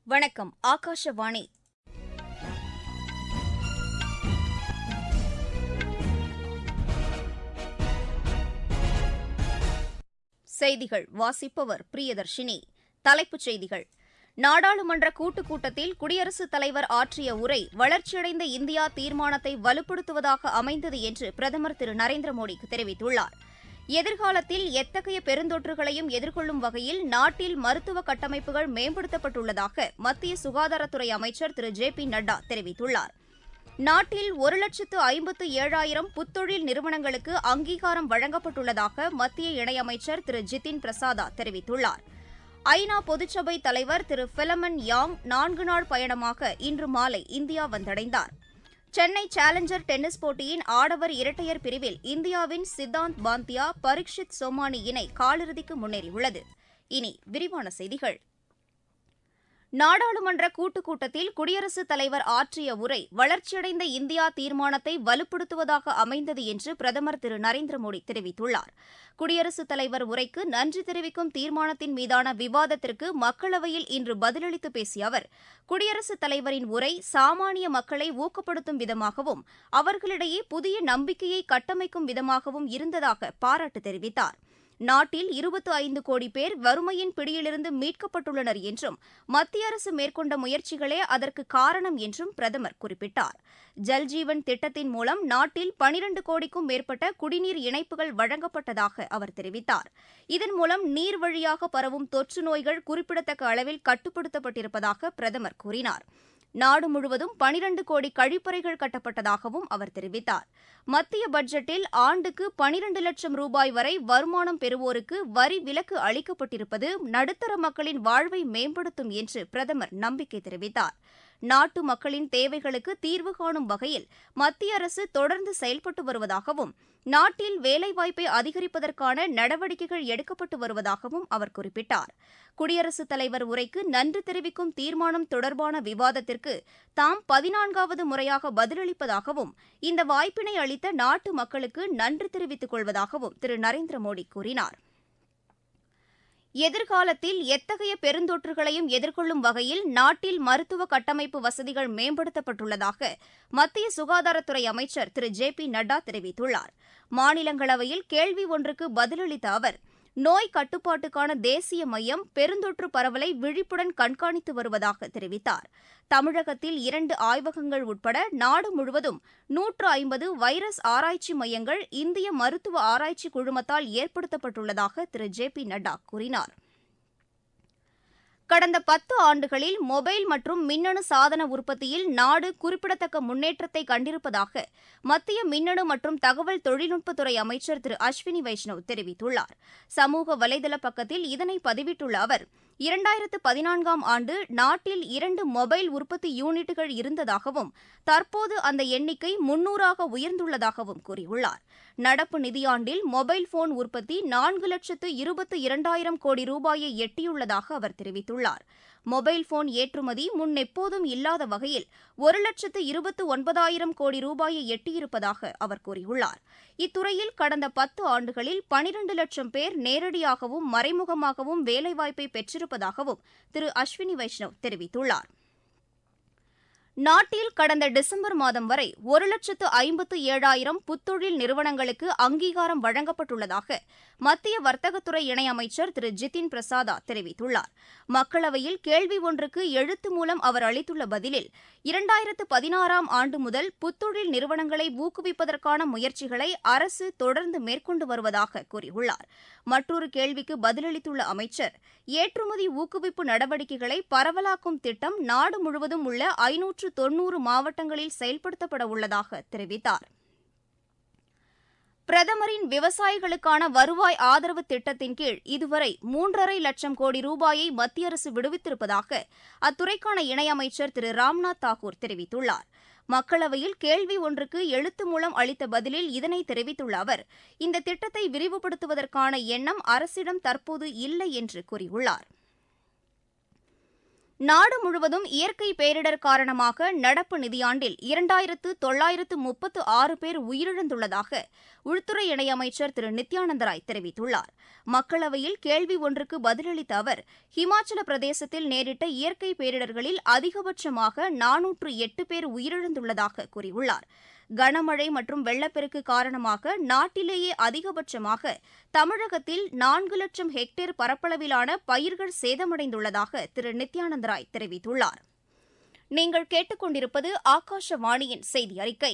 வணக்கம் ஆகாஷவாணி செய்திகள் வாசிப்பவர் பிரியதர்ஷினி தலைப்புச் செய்திகள் நாடாளுமன்ற கூட்டுக் கூட்டத்தில் குடியரசுத் தலைவர் ஆற்றிய உரை வளர்ச்சியடைந்த இந்தியா தீர்மானத்தை வலுப்படுத்துவதாக அமைந்தது என்று பிரதமர் திரு நரேந்திர மோடி தெரிவித்துள்ளார் எதிர்காலத்தில் எத்தகைய பெருந்தொற்றுகளையும் எதிர்கொள்ளும் வகையில் நாட்டில் மருத்துவ கட்டமைப்புகள் மேம்படுத்தப்பட்டுள்ளதாக மத்திய சுகாதாரத்துறை அமைச்சர் திரு ஜே பி நட்டா தெரிவித்துள்ளார் நாட்டில் ஒரு லட்சத்து ஐம்பத்து ஏழாயிரம் புத்தொழில் நிறுவனங்களுக்கு அங்கீகாரம் வழங்கப்பட்டுள்ளதாக மத்திய இணையமைச்சர் திரு ஜிதின் பிரசாதா தெரிவித்துள்ளார் ஐநா பொதுச்சபை தலைவர் திரு பிலமன் யாங் நான்கு நாள் பயணமாக இன்று மாலை இந்தியா வந்தடைந்தார் சென்னை சேலஞ்சர் டென்னிஸ் போட்டியின் ஆடவர் இரட்டையர் பிரிவில் இந்தியாவின் சித்தாந்த் பாந்தியா பரீட்சித் சோமானி இணை காலிறுதிக்கு முன்னேறியுள்ளது இனி விரிவான செய்திகள் நாடாளுமன்ற கூட்டுக் கூட்டத்தில் குடியரசுத் தலைவர் ஆற்றிய உரை வளர்ச்சியடைந்த இந்தியா தீர்மானத்தை வலுப்படுத்துவதாக அமைந்தது என்று பிரதமர் திரு நரேந்திர மோடி தெரிவித்துள்ளார் குடியரசுத் தலைவர் உரைக்கு நன்றி தெரிவிக்கும் தீர்மானத்தின் மீதான விவாதத்திற்கு மக்களவையில் இன்று பதிலளித்து பேசிய அவர் குடியரசுத் தலைவரின் உரை சாமானிய மக்களை ஊக்கப்படுத்தும் விதமாகவும் அவர்களிடையே புதிய நம்பிக்கையை கட்டமைக்கும் விதமாகவும் இருந்ததாக பாராட்டு தெரிவித்தார் நாட்டில் இருபத்து ஐந்து கோடி பேர் வறுமையின் பிடியிலிருந்து மீட்கப்பட்டுள்ளனர் என்றும் மத்திய அரசு மேற்கொண்ட முயற்சிகளே அதற்கு காரணம் என்றும் பிரதமர் குறிப்பிட்டார் ஜல்ஜீவன் திட்டத்தின் மூலம் நாட்டில் பனிரண்டு கோடிக்கும் மேற்பட்ட குடிநீர் இணைப்புகள் வழங்கப்பட்டதாக அவர் தெரிவித்தார் இதன் மூலம் நீர் வழியாக பரவும் தொற்று நோய்கள் குறிப்பிடத்தக்க அளவில் கட்டுப்படுத்தப்பட்டிருப்பதாக பிரதமர் கூறினார் நாடு முழுவதும் பனிரண்டு கோடி கழிப்பறைகள் கட்டப்பட்டதாகவும் அவர் தெரிவித்தார் மத்திய பட்ஜெட்டில் ஆண்டுக்கு பனிரண்டு லட்சம் ரூபாய் வரை வருமானம் பெறுவோருக்கு வரி விலக்கு அளிக்கப்பட்டிருப்பது நடுத்தர மக்களின் வாழ்வை மேம்படுத்தும் என்று பிரதமர் நம்பிக்கை தெரிவித்தார் நாட்டு மக்களின் தேவைகளுக்கு தீர்வு காணும் வகையில் மத்திய அரசு தொடர்ந்து செயல்பட்டு வருவதாகவும் நாட்டில் வேலைவாய்ப்பை அதிகரிப்பதற்கான நடவடிக்கைகள் எடுக்கப்பட்டு வருவதாகவும் அவர் குறிப்பிட்டார் குடியரசுத் தலைவர் உரைக்கு நன்றி தெரிவிக்கும் தீர்மானம் தொடர்பான விவாதத்திற்கு தாம் பதினான்காவது முறையாக பதிலளிப்பதாகவும் இந்த வாய்ப்பினை அளித்த நாட்டு மக்களுக்கு நன்றி தெரிவித்துக் கொள்வதாகவும் திரு நரேந்திர மோடி கூறினார் எதிர்காலத்தில் எத்தகைய பெருந்தொற்றுகளையும் எதிர்கொள்ளும் வகையில் நாட்டில் மருத்துவ கட்டமைப்பு வசதிகள் மேம்படுத்தப்பட்டுள்ளதாக மத்திய சுகாதாரத்துறை அமைச்சர் திரு ஜே பி நட்டா தெரிவித்துள்ளார் மாநிலங்களவையில் கேள்வி ஒன்றுக்கு பதிலளித்த அவர் நோய் கட்டுப்பாட்டுக்கான தேசிய மையம் பெருந்தொற்று பரவலை விழிப்புடன் கண்காணித்து வருவதாக தெரிவித்தார் தமிழகத்தில் இரண்டு ஆய்வகங்கள் உட்பட நாடு முழுவதும் நூற்று ஐம்பது வைரஸ் ஆராய்ச்சி மையங்கள் இந்திய மருத்துவ ஆராய்ச்சி குழுமத்தால் ஏற்படுத்தப்பட்டுள்ளதாக திரு ஜே பி நட்டா கூறினார் கடந்த பத்து ஆண்டுகளில் மொபைல் மற்றும் மின்னணு சாதன உற்பத்தியில் நாடு குறிப்பிடத்தக்க முன்னேற்றத்தை கண்டிருப்பதாக மத்திய மின்னணு மற்றும் தகவல் தொழில்நுட்பத்துறை அமைச்சர் திரு அஸ்வினி வைஷ்ணவ் தெரிவித்துள்ளார் சமூக வலைதள பக்கத்தில் இதனை பதிவிட்டுள்ள அவர் இரண்டாயிரத்து பதினான்காம் ஆண்டு நாட்டில் இரண்டு மொபைல் உற்பத்தி யூனிட்டுகள் இருந்ததாகவும் தற்போது அந்த எண்ணிக்கை முன்னூறாக உயர்ந்துள்ளதாகவும் கூறியுள்ளார் நடப்பு நிதியாண்டில் மொபைல் போன் உற்பத்தி நான்கு லட்சத்து இருபத்து இரண்டாயிரம் கோடி ரூபாயை எட்டியுள்ளதாக அவர் தெரிவித்துள்ளார் மொபைல் போன் ஏற்றுமதி முன்னெப்போதும் இல்லாத வகையில் ஒரு லட்சத்து இருபத்து ஒன்பதாயிரம் கோடி ரூபாயை எட்டியிருப்பதாக அவர் கூறியுள்ளார் இத்துறையில் கடந்த பத்து ஆண்டுகளில் பனிரண்டு லட்சம் பேர் நேரடியாகவும் மறைமுகமாகவும் வேலைவாய்ப்பை பெற்றிருப்பதாகவும் திரு அஸ்வினி வைஷ்ணவ் தெரிவித்துள்ளார் நாட்டில் கடந்த டிசம்பர் மாதம் வரை ஒரு லட்சத்து ஐம்பத்து ஏழாயிரம் புத்தொழில் நிறுவனங்களுக்கு அங்கீகாரம் வழங்கப்பட்டுள்ளதாக மத்திய வர்த்தகத்துறை இணையமைச்சர் திரு ஜிதின் பிரசாதா தெரிவித்துள்ளார் மக்களவையில் கேள்வி ஒன்றுக்கு எழுத்து மூலம் அவர் அளித்துள்ள பதிலில் இரண்டாயிரத்து பதினாறாம் ஆண்டு முதல் புத்தொழில் நிறுவனங்களை ஊக்குவிப்பதற்கான முயற்சிகளை அரசு தொடர்ந்து மேற்கொண்டு வருவதாக கூறியுள்ளார் மற்றொரு கேள்விக்கு பதிலளித்துள்ள அமைச்சர் ஏற்றுமதி ஊக்குவிப்பு நடவடிக்கைகளை பரவலாக்கும் திட்டம் நாடு முழுவதும் உள்ள ஐநூற்று தொன்னூறு மாவட்டங்களில் செயல்படுத்தப்பட உள்ளதாக தெரிவித்தார் பிரதமரின் விவசாயிகளுக்கான வருவாய் ஆதரவு திட்டத்தின் கீழ் இதுவரை மூன்றரை லட்சம் கோடி ரூபாயை மத்திய அரசு விடுவித்திருப்பதாக அத்துறைக்கான இணையமைச்சர் திரு ராம்நாத் தாக்கூர் தெரிவித்துள்ளார் மக்களவையில் கேள்வி ஒன்றுக்கு எழுத்து மூலம் அளித்த பதிலில் இதனை தெரிவித்துள்ள அவர் இந்த திட்டத்தை விரிவுபடுத்துவதற்கான எண்ணம் அரசிடம் தற்போது இல்லை என்று கூறியுள்ளார் நாடு முழுவதும் இயற்கை பேரிடர் காரணமாக நடப்பு நிதியாண்டில் இரண்டாயிரத்து தொள்ளாயிரத்து முப்பத்து ஆறு பேர் உயிரிழந்துள்ளதாக உள்துறை இணையமைச்சர் திரு நித்யானந்த ராய் தெரிவித்துள்ளார் மக்களவையில் கேள்வி ஒன்றுக்கு பதிலளித்த அவர் ஹிமாச்சல பிரதேசத்தில் நேரிட்ட இயற்கை பேரிடர்களில் அதிகபட்சமாக நானூற்று எட்டு பேர் உயிரிழந்துள்ளதாக கூறியுள்ளார் கனமழை மற்றும் வெள்ளப்பெருக்கு காரணமாக நாட்டிலேயே அதிகபட்சமாக தமிழகத்தில் நான்கு லட்சம் ஹெக்டேர் பரப்பளவிலான பயிர்கள் சேதமடைந்துள்ளதாக திரு நித்யானந்த ராய் தெரிவித்துள்ளார் நீங்கள் கேட்டுக்கொண்டிருப்பது ஆகாஷவாணியின் செய்தி அறிக்கை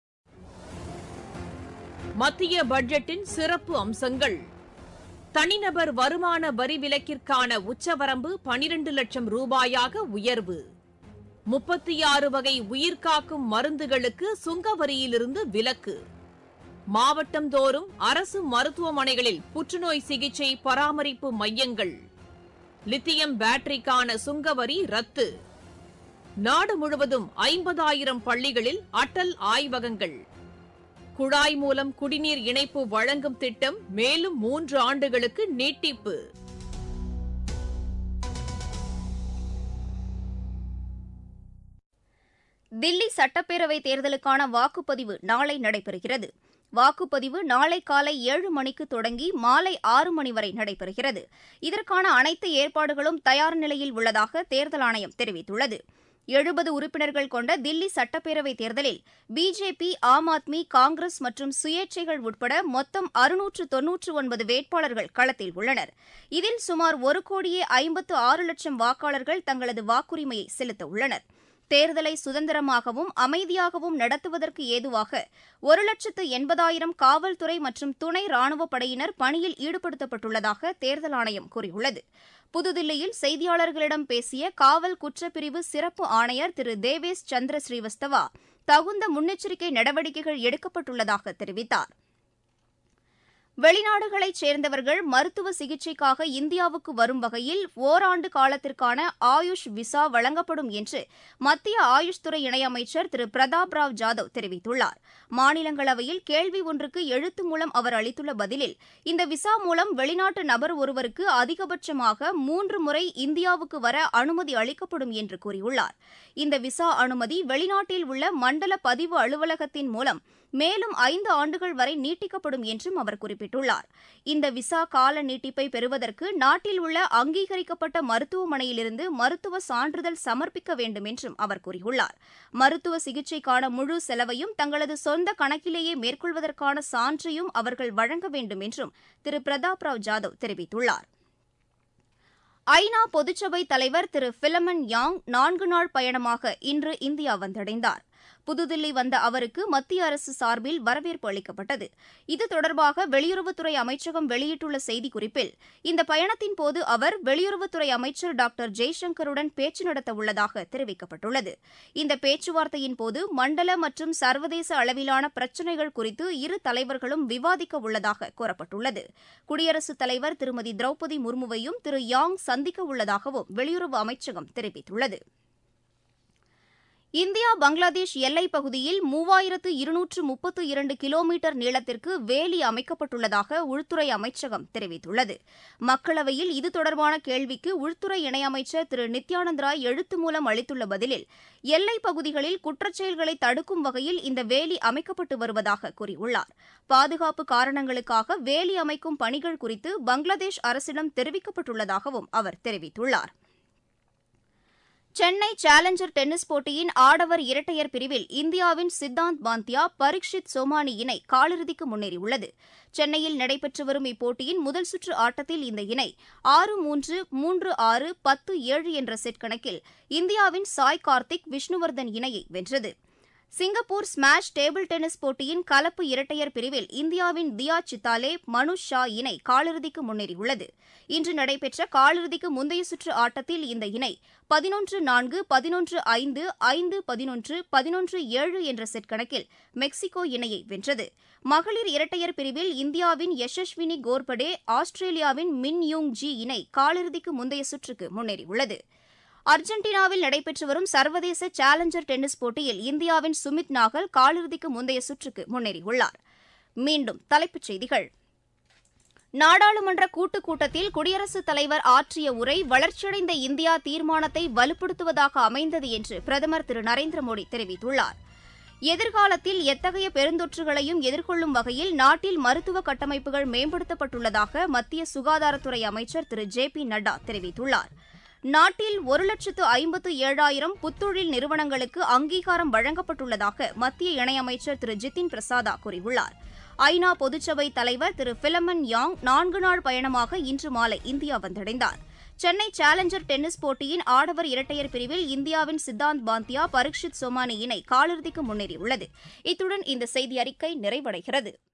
மத்திய பட்ஜெட்டின் சிறப்பு அம்சங்கள் தனிநபர் வருமான வரி விலக்கிற்கான உச்சவரம்பு பனிரண்டு லட்சம் ரூபாயாக உயர்வு முப்பத்தி ஆறு வகை உயிர்காக்கும் மருந்துகளுக்கு சுங்க வரியிலிருந்து விலக்கு மாவட்டந்தோறும் அரசு மருத்துவமனைகளில் புற்றுநோய் சிகிச்சை பராமரிப்பு மையங்கள் லித்தியம் பேட்டரிக்கான சுங்கவரி ரத்து நாடு முழுவதும் ஐம்பதாயிரம் பள்ளிகளில் அட்டல் ஆய்வகங்கள் குழாய் மூலம் குடிநீர் இணைப்பு வழங்கும் திட்டம் மேலும் மூன்று ஆண்டுகளுக்கு நீட்டிப்பு தில்லி சட்டப்பேரவைத் தேர்தலுக்கான வாக்குப்பதிவு நாளை நடைபெறுகிறது வாக்குப்பதிவு நாளை காலை ஏழு மணிக்கு தொடங்கி மாலை ஆறு மணி வரை நடைபெறுகிறது இதற்கான அனைத்து ஏற்பாடுகளும் தயார் நிலையில் உள்ளதாக தேர்தல் ஆணையம் தெரிவித்துள்ளது எழுபது உறுப்பினர்கள் கொண்ட தில்லி சட்டப்பேரவைத் தேர்தலில் பிஜேபி ஆம் ஆத்மி காங்கிரஸ் மற்றும் சுயேட்சைகள் உட்பட மொத்தம் அறுநூற்று தொன்னூற்று ஒன்பது வேட்பாளர்கள் களத்தில் உள்ளனர் இதில் சுமார் ஒரு கோடியே ஐம்பத்து ஆறு லட்சம் வாக்காளர்கள் தங்களது வாக்குரிமையை செலுத்த உள்ளனர் தேர்தலை சுதந்திரமாகவும் அமைதியாகவும் நடத்துவதற்கு ஏதுவாக ஒரு லட்சத்து எண்பதாயிரம் காவல்துறை மற்றும் துணை ராணுவப் படையினர் பணியில் ஈடுபடுத்தப்பட்டுள்ளதாக தேர்தல் ஆணையம் கூறியுள்ளது புதுதில்லியில் செய்தியாளர்களிடம் பேசிய காவல் குற்றப்பிரிவு சிறப்பு ஆணையர் திரு தேவேஷ் சந்திர ஸ்ரீவஸ்தவா தகுந்த முன்னெச்சரிக்கை நடவடிக்கைகள் எடுக்கப்பட்டுள்ளதாக தெரிவித்தார் வெளிநாடுகளைச் சேர்ந்தவர்கள் மருத்துவ சிகிச்சைக்காக இந்தியாவுக்கு வரும் வகையில் ஓராண்டு காலத்திற்கான ஆயுஷ் விசா வழங்கப்படும் என்று மத்திய ஆயுஷ் துறை இணையமைச்சர் திரு பிரதாப் ராவ் ஜாதவ் தெரிவித்துள்ளார் மாநிலங்களவையில் கேள்வி ஒன்றுக்கு எழுத்து மூலம் அவர் அளித்துள்ள பதிலில் இந்த விசா மூலம் வெளிநாட்டு நபர் ஒருவருக்கு அதிகபட்சமாக மூன்று முறை இந்தியாவுக்கு வர அனுமதி அளிக்கப்படும் என்று கூறியுள்ளார் இந்த விசா அனுமதி வெளிநாட்டில் உள்ள மண்டல பதிவு அலுவலகத்தின் மூலம் மேலும் ஐந்து ஆண்டுகள் வரை நீட்டிக்கப்படும் என்றும் அவர் குறிப்பிட்டுள்ளார் இந்த விசா கால நீட்டிப்பை பெறுவதற்கு நாட்டில் உள்ள அங்கீகரிக்கப்பட்ட மருத்துவமனையிலிருந்து மருத்துவ சான்றிதழ் சமர்ப்பிக்க வேண்டும் என்றும் அவர் கூறியுள்ளார் மருத்துவ சிகிச்சைக்கான முழு செலவையும் தங்களது சொந்த கணக்கிலேயே மேற்கொள்வதற்கான சான்றையும் அவர்கள் வழங்க வேண்டும் என்றும் திரு பிரதாப் ராவ் ஜாதவ் தெரிவித்துள்ளார் ஐநா பொதுச்சபை தலைவர் திரு பிலமன் யாங் நான்கு நாள் பயணமாக இன்று இந்தியா வந்தடைந்தார் புதுதில்லி வந்த அவருக்கு மத்திய அரசு சார்பில் வரவேற்பு அளிக்கப்பட்டது இது தொடர்பாக வெளியுறவுத்துறை அமைச்சகம் வெளியிட்டுள்ள செய்திக்குறிப்பில் இந்த பயணத்தின் போது அவர் வெளியுறவுத்துறை அமைச்சர் டாக்டர் ஜெய்சங்கருடன் பேச்சு நடத்த உள்ளதாக தெரிவிக்கப்பட்டுள்ளது இந்த பேச்சுவார்த்தையின் போது மண்டல மற்றும் சர்வதேச அளவிலான பிரச்சினைகள் குறித்து இரு தலைவர்களும் விவாதிக்க உள்ளதாக கூறப்பட்டுள்ளது குடியரசுத் தலைவர் திருமதி திரௌபதி முர்முவையும் திரு யாங் சந்திக்க உள்ளதாகவும் வெளியுறவு அமைச்சகம் தெரிவித்துள்ளது இந்தியா பங்களாதேஷ் எல்லைப் பகுதியில் மூவாயிரத்து இருநூற்று முப்பத்து இரண்டு கிலோமீட்டர் நீளத்திற்கு வேலி அமைக்கப்பட்டுள்ளதாக உள்துறை அமைச்சகம் தெரிவித்துள்ளது மக்களவையில் இது தொடர்பான கேள்விக்கு உள்துறை இணையமைச்சர் திரு நித்யானந்த் ராய் எழுத்து மூலம் அளித்துள்ள பதிலில் எல்லைப் பகுதிகளில் குற்றச்செயல்களை தடுக்கும் வகையில் இந்த வேலி அமைக்கப்பட்டு வருவதாக கூறியுள்ளார் பாதுகாப்பு காரணங்களுக்காக வேலி அமைக்கும் பணிகள் குறித்து பங்களாதேஷ் அரசிடம் தெரிவிக்கப்பட்டுள்ளதாகவும் அவர் தெரிவித்துள்ளார் சென்னை சேலஞ்சர் டென்னிஸ் போட்டியின் ஆடவர் இரட்டையர் பிரிவில் இந்தியாவின் சித்தாந்த் பாந்தியா பரீட்சித் சோமானி இணை காலிறுதிக்கு முன்னேறியுள்ளது சென்னையில் நடைபெற்று வரும் இப்போட்டியின் முதல் சுற்று ஆட்டத்தில் இந்த இணை ஆறு மூன்று மூன்று ஆறு பத்து ஏழு என்ற செட் கணக்கில் இந்தியாவின் சாய் கார்த்திக் விஷ்ணுவர்தன் இணையை வென்றது சிங்கப்பூர் ஸ்மாஷ் டேபிள் டென்னிஸ் போட்டியின் கலப்பு இரட்டையர் பிரிவில் இந்தியாவின் தியா சித்தாலே மனுஷ் ஷா இணை காலிறுதிக்கு முன்னேறியுள்ளது இன்று நடைபெற்ற காலிறுதிக்கு முந்தைய சுற்று ஆட்டத்தில் இந்த இணை பதினொன்று நான்கு பதினொன்று ஐந்து ஐந்து பதினொன்று பதினொன்று ஏழு என்ற செட் கணக்கில் மெக்சிகோ இணையை வென்றது மகளிர் இரட்டையர் பிரிவில் இந்தியாவின் யசஸ்வினி கோர்படே ஆஸ்திரேலியாவின் மின் யூங் ஜி இணை காலிறுதிக்கு முந்தைய சுற்றுக்கு முன்னேறியுள்ளது அர்ஜென்டினாவில் நடைபெற்று வரும் சர்வதேச சேலஞ்சர் டென்னிஸ் போட்டியில் இந்தியாவின் சுமித் நாகல் காலிறுதிக்கு முந்தைய சுற்றுக்கு முன்னேறியுள்ளார் மீண்டும் தலைப்புச் செய்திகள் நாடாளுமன்ற கூட்டுக் கூட்டத்தில் குடியரசுத் தலைவர் ஆற்றிய உரை வளர்ச்சியடைந்த இந்தியா தீர்மானத்தை வலுப்படுத்துவதாக அமைந்தது என்று பிரதமர் திரு நரேந்திர மோடி தெரிவித்துள்ளார் எதிர்காலத்தில் எத்தகைய பெருந்தொற்றுகளையும் எதிர்கொள்ளும் வகையில் நாட்டில் மருத்துவ கட்டமைப்புகள் மேம்படுத்தப்பட்டுள்ளதாக மத்திய சுகாதாரத்துறை அமைச்சர் திரு ஜே பி நட்டா தெரிவித்துள்ளார் நாட்டில் ஒரு லட்சத்து ஐம்பத்து ஏழாயிரம் புத்தொழில் நிறுவனங்களுக்கு அங்கீகாரம் வழங்கப்பட்டுள்ளதாக மத்திய இணையமைச்சர் திரு ஜிதின் பிரசாதா கூறியுள்ளார் ஐநா பொதுச்சபை தலைவர் திரு பிலமன் யாங் நான்கு நாள் பயணமாக இன்று மாலை இந்தியா வந்தடைந்தார் சென்னை சேலஞ்சர் டென்னிஸ் போட்டியின் ஆடவர் இரட்டையர் பிரிவில் இந்தியாவின் சித்தாந்த் பாந்தியா பரீட்சித் சோமானி இணை காலிறுதிக்கு முன்னேறியுள்ளது இத்துடன் இந்த செய்தி அறிக்கை நிறைவடைகிறது